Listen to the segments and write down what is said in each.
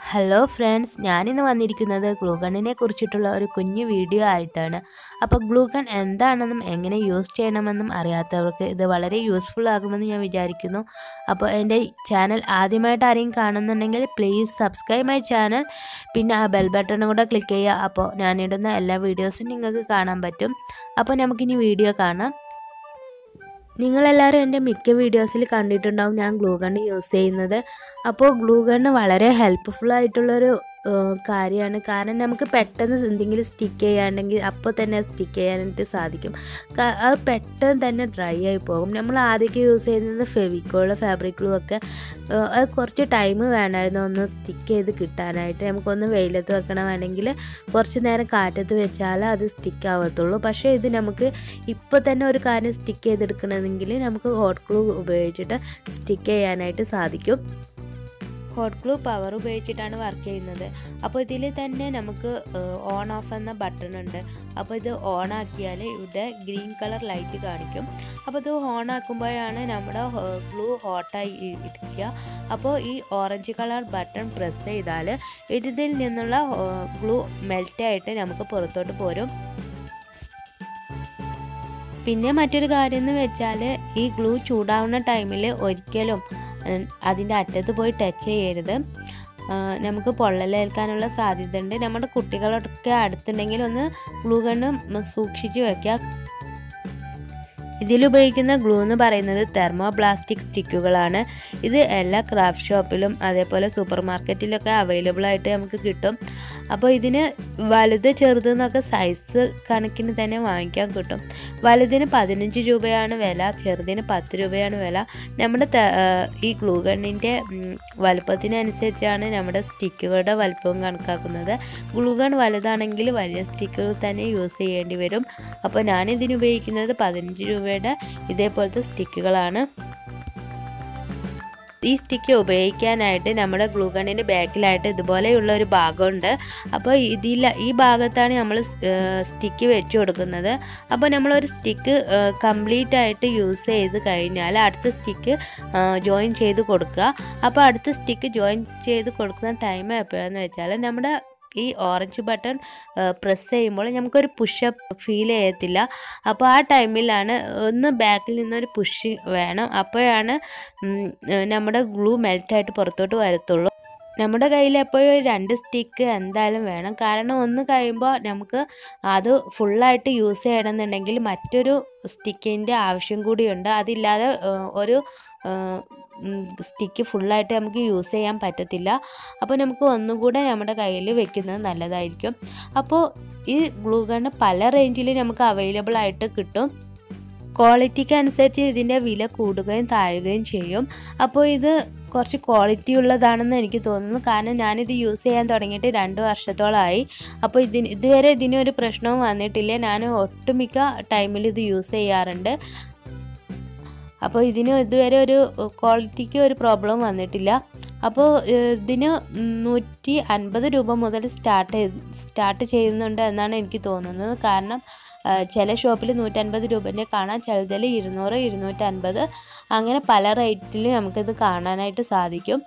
hello friends ഞാനിന്ന് വന്നിരിക്കുന്നത് ഗ്ലൂഗണ്ണിനെ കുറിച്ചിട്ടുള്ള ഒരു കുഞ്ഞു വീഡിയോ ആയിട്ടാണ് അപ്പോൾ ഗ്ലൂഗൺ എന്താണെന്നും എങ്ങനെ യൂസ് ചെയ്യണമെന്നും അറിയാത്തവർക്ക് ഇത് വളരെ യൂസ്ഫുൾ ആകുമെന്ന് ഞാൻ വിചാരിക്കുന്നു അപ്പോൾ എൻ്റെ ചാനൽ ആദ്യമായിട്ട് ആരെയും കാണുന്നുണ്ടെങ്കിൽ പ്ലീസ് സബ്സ്ക്രൈബ് മൈ ചാനൽ പിന്നെ ആ ബെൽ ബട്ടണും കൂടെ ക്ലിക്ക് ചെയ്യുക അപ്പോൾ ഞാനിടുന്ന എല്ലാ വീഡിയോസും നിങ്ങൾക്ക് കാണാൻ പറ്റും അപ്പോൾ നമുക്കിനി വീഡിയോ കാണാം നിങ്ങളെല്ലാവരും എൻ്റെ മിക്ക വീഡിയോസിൽ കണ്ടിട്ടുണ്ടാവും ഞാൻ ഗ്ലൂ ഗണ്ണ് യൂസ് ചെയ്യുന്നത് അപ്പോൾ ഗ്ലൂ ഗണ്ണ് വളരെ ഹെൽപ്ഫുൾ ആയിട്ടുള്ളൊരു കാര്യമാണ് കാരണം നമുക്ക് പെട്ടെന്ന് എന്തെങ്കിലും സ്റ്റിക്ക് ചെയ്യാണ്ടെങ്കിൽ അപ്പോൾ തന്നെ സ്റ്റിക്ക് ചെയ്യാനായിട്ട് സാധിക്കും ക- അത് പെട്ടെന്ന് തന്നെ ഡ്രൈ ആയി പോകും നമ്മൾ ആദ്യമൊക്കെ യൂസ് ചെയ്യുന്നത് ഫെവിക്കോള് ഫാബ്രിക് ഗ്ലൂ ഒക്കെ ഏഹ് അത് കുറച്ച് ടൈം വേണമായിരുന്നു ഒന്ന് സ്റ്റിക്ക് ചെയ്ത് കിട്ടാനായിട്ട് നമുക്കൊന്ന് വെയിലത്ത് വെക്കണം അല്ലെങ്കിൽ കുറച്ച് നേരം കാറ്റത്ത് വെച്ചാൽ അത് സ്റ്റിക്ക് ആവത്തുള്ളൂ പക്ഷേ ഇത് നമുക്ക് ഇപ്പോൾ തന്നെ ഒരു കാര്യം സ്റ്റിക്ക് ചെയ്തെടുക്കണമെങ്കിൽ നമുക്ക് ഹോട്ട് ഗ്ലൂ ഉപയോഗിച്ചിട്ട് സ്റ്റിക്ക് ചെയ്യാനായിട്ട് സാധിക്കും ഹോട്ട് ഗ്ലൂ പവർ ഉപയോഗിച്ചിട്ടാണ് വർക്ക് ചെയ്യുന്നത് അപ്പോൾ ഇതിൽ തന്നെ നമുക്ക് ഓൺ ഓഫ് എന്ന ബട്ടൺ ഉണ്ട് അപ്പോൾ ഇത് ഓൺ ആക്കിയാൽ ഇവിടെ ഗ്രീൻ കളർ ലൈറ്റ് കാണിക്കും അപ്പോൾ ഇത് ഓൺ ആക്കുമ്പോഴാണ് നമ്മുടെ ഗ്ലൂ ഹോട്ടായി ഇരിക്കുക അപ്പോൾ ഈ ഓറഞ്ച് കളർ ബട്ടൺ പ്രസ് ചെയ്താൽ ഇതിൽ നിന്നുള്ള ഗ്ലൂ മെൽറ്റായിട്ട് നമുക്ക് പുറത്തോട്ട് പോരും പിന്നെ മറ്റൊരു കാര്യം എന്ന് വെച്ചാൽ ഈ ഗ്ലൂ ചൂടാവുന്ന ടൈമിൽ ഒരിക്കലും ഉം, അതിൻ്റെ അറ്റത്ത് പോയി ടച്ച് ചെയ്യരുത് ആ, നമുക്ക് പൊള്ളലേൽക്കാനുള്ള സാധ്യത ഉണ്ട് നമ്മുടെ കുട്ടികളൊക്കെ അടുത്തുണ്ടെങ്കിൽ ഒന്ന് ഗ്ലൂ കണ്ണും സൂക്ഷിച്ച് വെക്കുക ഇതിലുപയോഗിക്കുന്ന ഗ്ലൂ എന്ന് പറയുന്നത് തെർമോ പ്ലാസ്റ്റിക് സ്റ്റിക്കുകളാണ് ഇത് എല്ലാ ക്രാഫ്റ്റ് ഷോപ്പിലും അതേപോലെ സൂപ്പർ മാർക്കറ്റിലൊക്കെ അവൈലബിൾ ആയിട്ട് നമുക്ക് കിട്ടും അപ്പോൾ ഇതിന് വലുത് ചെറുതെന്നൊക്കെ സൈസ് കണക്കിന് തന്നെ വാങ്ങിക്കാൻ കിട്ടും വലുതിന് പതിനഞ്ച് രൂപയാണ് വില ചെറുതിന് പത്ത് രൂപയാണ് വില നമ്മുടെ ത- ആ, ഈ ഗ്ലൂ ഗണ്ണിൻ്റെ വലുപ്പത്തിനനുസരിച്ചാണ് നമ്മുടെ സ്റ്റിക്കുകളുടെ വലുപ്പവും കണക്കാക്കുന്നത് ഗ്ലൂ ഗൺ വലുതാണെങ്കിൽ വലിയ സ്റ്റിക്കുകൾ തന്നെ യൂസ് ചെയ്യേണ്ടി വരും അപ്പോൾ ഞാനിതിന് ഉപയോഗിക്കുന്നത് പതിനഞ്ച് രൂപയുടെ ഇതേപോലത്തെ സ്റ്റിക്കുകളാണ് ഈ സ്റ്റിക്ക് ഉപയോഗിക്കാനായിട്ട് നമ്മുടെ ഗ്ലൂ ഗണ്ണിൻ്റെ ബാക്കിലായിട്ട് ഇതുപോലെയുള്ള ഒരു ഭാഗമുണ്ട് അപ്പോൾ ഇതിൽ ഈ ഭാഗത്താണ് നമ്മൾ സ്റ്റിക്ക് വെച്ച് കൊടുക്കുന്നത് അപ്പോൾ നമ്മളൊരു സ്റ്റിക്ക് കംപ്ലീറ്റ് ആയിട്ട് യൂസ് ചെയ്ത് കഴിഞ്ഞാൽ അടുത്ത സ്റ്റിക്ക് ജോയിൻ ചെയ്ത് കൊടുക്കുക അപ്പോൾ അടുത്ത സ്റ്റിക്ക് ജോയിൻ ചെയ്ത് കൊടുക്കുന്ന ടൈം എപ്പോഴാണെന്ന് വെച്ചാൽ നമ്മുടെ ഈ ഓറഞ്ച് ബട്ടൺ പ്രസ് ചെയ്യുമ്പോൾ നമുക്കൊരു പുഷപ്പ് ഫീൽ ചെയ്യത്തില്ല അപ്പോൾ ആ ടൈമിലാണ് ഒന്ന് ബാക്കിൽ നിന്നൊരു പുഷ് വേണം അപ്പോഴാണ് ഉം, ഏഹ് നമ്മുടെ ഗ്ലൂ മെൽറ്റായിട്ട് പുറത്തോട്ട് വരത്തുള്ളൂ നമ്മുടെ കയ്യിൽ എപ്പോഴും ഒരു രണ്ട് സ്റ്റിക്ക് എന്തായാലും വേണം കാരണം ഒന്ന് കഴിയുമ്പോൾ നമുക്ക് അത് ഫുള്ളായിട്ട് യൂസ് ചെയ്യണമെന്നുണ്ടെങ്കിൽ മറ്റൊരു സ്റ്റിക്കിൻ്റെ ആവശ്യം കൂടിയുണ്ട് അതില്ലാതെ ഏഹ്, ഒരു സ്റ്റിക്ക് ഫുള്ളായിട്ട് നമുക്ക് യൂസ് ചെയ്യാൻ പറ്റത്തില്ല അപ്പോൾ നമുക്ക് ഒന്നുകൂടെ നമ്മുടെ കയ്യിൽ വെക്കുന്നത് നല്ലതായിരിക്കും അപ്പോൾ ഈ ഗ്ലൂ ഗണ്ണ് പല റേഞ്ചിൽ നമുക്ക് അവൈലബിൾ ആയിട്ട് കിട്ടും ക്വാളിറ്റിക്ക് അനുസരിച്ച് ഇതിൻ്റെ വില കൂടുകയും താഴുകയും ചെയ്യും അപ്പോൾ ഇത് കുറച്ച് ക്വാളിറ്റി ഉള്ളതാണെന്ന് എനിക്ക് തോന്നുന്നു കാരണം ഞാനിത് യൂസ് ചെയ്യാൻ തുടങ്ങിയിട്ട് രണ്ട് വർഷത്തോളമായി അപ്പോൾ ഇതിന് ഇതുവരെ ഇതിനൊരു പ്രശ്നവും വന്നിട്ടില്ല ഞാൻ ഒട്ടുമിക്ക ടൈമിൽ ഇത് യൂസ് ചെയ്യാറുണ്ട് അപ്പോൾ ഇതിന് ഇതുവരെ ഒരു ക്വാളിറ്റിക്ക് ഒരു പ്രോബ്ലം വന്നിട്ടില്ല അപ്പോൾ ഏഹ്, ഇതിന് നൂറ്റി അൻപത് രൂപ മുതൽ സ്റ്റാർട്ട് ചെയ്ത് സ്റ്റാർട്ട് ചെയ്യുന്നുണ്ട് എന്നാണ് എനിക്ക് തോന്നുന്നത് കാരണം ആ, ചില ഷോപ്പിൽ നൂറ്റൻപത് രൂപേൻ്റെ കാണാം ചിലതിൽ ഇരുന്നൂറ് ഇരുന്നൂറ്റൻപത് അങ്ങനെ പല റേറ്റിൽ നമുക്കിത് കാണാനായിട്ട് സാധിക്കും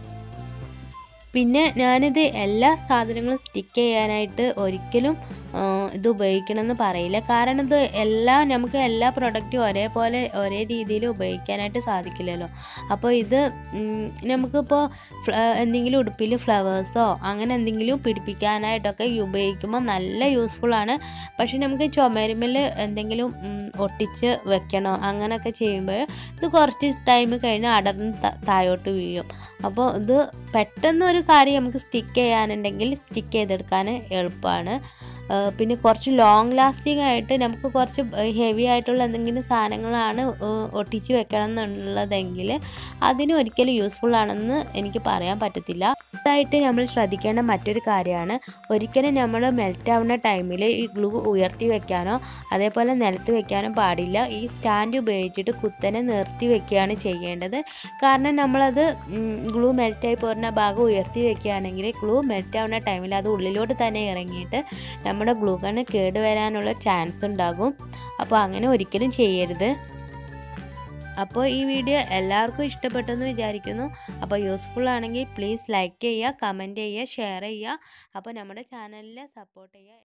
പിന്നെ ഞാനിത് എല്ലാ സാധനങ്ങളും സ്റ്റിക്ക് ചെയ്യാനായിട്ട് ഒരിക്കലും ആ, ഇത് ഉപയോഗിക്കണമെന്ന് പറയില്ല കാരണം ഇത് എല്ലാ നമുക്ക് എല്ലാ പ്രൊഡക്റ്റും ഒരേപോലെ ഒരേ രീതിയിൽ ഉപയോഗിക്കാനായിട്ട് സാധിക്കില്ലല്ലോ അപ്പോൾ ഇത് ഉം, നമുക്കിപ്പോൾ ഫ്ല- എന്തെങ്കിലും ഉടുപ്പിൽ ഫ്ലവേഴ്സോ അങ്ങനെ എന്തെങ്കിലും പിടിപ്പിക്കാനായിട്ടൊക്കെ ഈ ഉപയോഗിക്കുമ്പോൾ നല്ല യൂസ്ഫുൾ ആണ് പക്ഷെ നമുക്ക് ചുമരുമ്മൽ എന്തെങ്കിലും ഉം, ഒട്ടിച്ച് വെക്കണോ അങ്ങനെയൊക്കെ ചെയ്യുമ്പോൾ ഇത് കുറച്ച് ടൈം കഴിഞ്ഞ് അടർന്ന് ത- താഴോട്ട് വീഴും അപ്പോൾ ഇത് പെട്ടെന്ന് ഒരു കാര്യം നമുക്ക് സ്റ്റിക്ക് ചെയ്യാനുണ്ടെങ്കിൽ സ്റ്റിക്ക് ചെയ്തെടുക്കാൻ എളുപ്പമാണ് ആ, പിന്നെ കുറച്ച് ലോങ് ലാസ്റ്റിംഗ് ആയിട്ട് നമുക്ക് കുറച്ച് ഹെവി ആയിട്ടുള്ള എന്തെങ്കിലും സാധനങ്ങളാണ് ആ, ഒട്ടിച്ച് വെക്കണം എന്നുള്ളതെങ്കിൽ അതിന് ഒരിക്കലും യൂസ്ഫുൾ ആണെന്ന് എനിക്ക് പറയാൻ പറ്റത്തില്ല അതായിട്ട് നമ്മൾ ശ്രദ്ധിക്കേണ്ട മറ്റൊരു കാര്യമാണ് ഒരിക്കലും നമ്മൾ മെൽറ്റ് ആവുന്ന ടൈമിൽ ഈ ഗ്ലൂ ഉയർത്തി വെക്കാനോ അതേപോലെ നിലത്ത് വെക്കാനോ പാടില്ല ഈ സ്റ്റാൻഡ് ഉപയോഗിച്ചിട്ട് കുത്തനെ നിർത്തി വെക്കുകയാണ് ചെയ്യേണ്ടത് കാരണം നമ്മളത് ഗ്ലൂ മെൽറ്റായി പോരുന്ന ഭാഗം ഉയർത്തി വെക്കുകയാണെങ്കിൽ ഗ്ലൂ മെൽറ്റ് ആവുന്ന ടൈമിൽ അത് ഉള്ളിലോട്ട് തന്നെ ഇറങ്ങിയിട്ട് നമ്മുടെ ഗ്ലൂ ഗണ്ണ് കേടുവരാനുള്ള ചാൻസ് ഉണ്ടാകും അപ്പോൾ അങ്ങനെ ഒരിക്കലും ചെയ്യരുത് അപ്പോൾ ഈ വീഡിയോ എല്ലാവർക്കും ഇഷ്ടപ്പെട്ടെന്ന് വിചാരിക്കുന്നു അപ്പോൾ യൂസ്ഫുൾ ആണെങ്കിൽ പ്ലീസ് ലൈക്ക് ചെയ്യുക കമൻറ്റ് ചെയ്യുക ഷെയർ ചെയ്യുക അപ്പോൾ നമ്മുടെ ചാനലിനെ സപ്പോർട്ട് ചെയ്യുക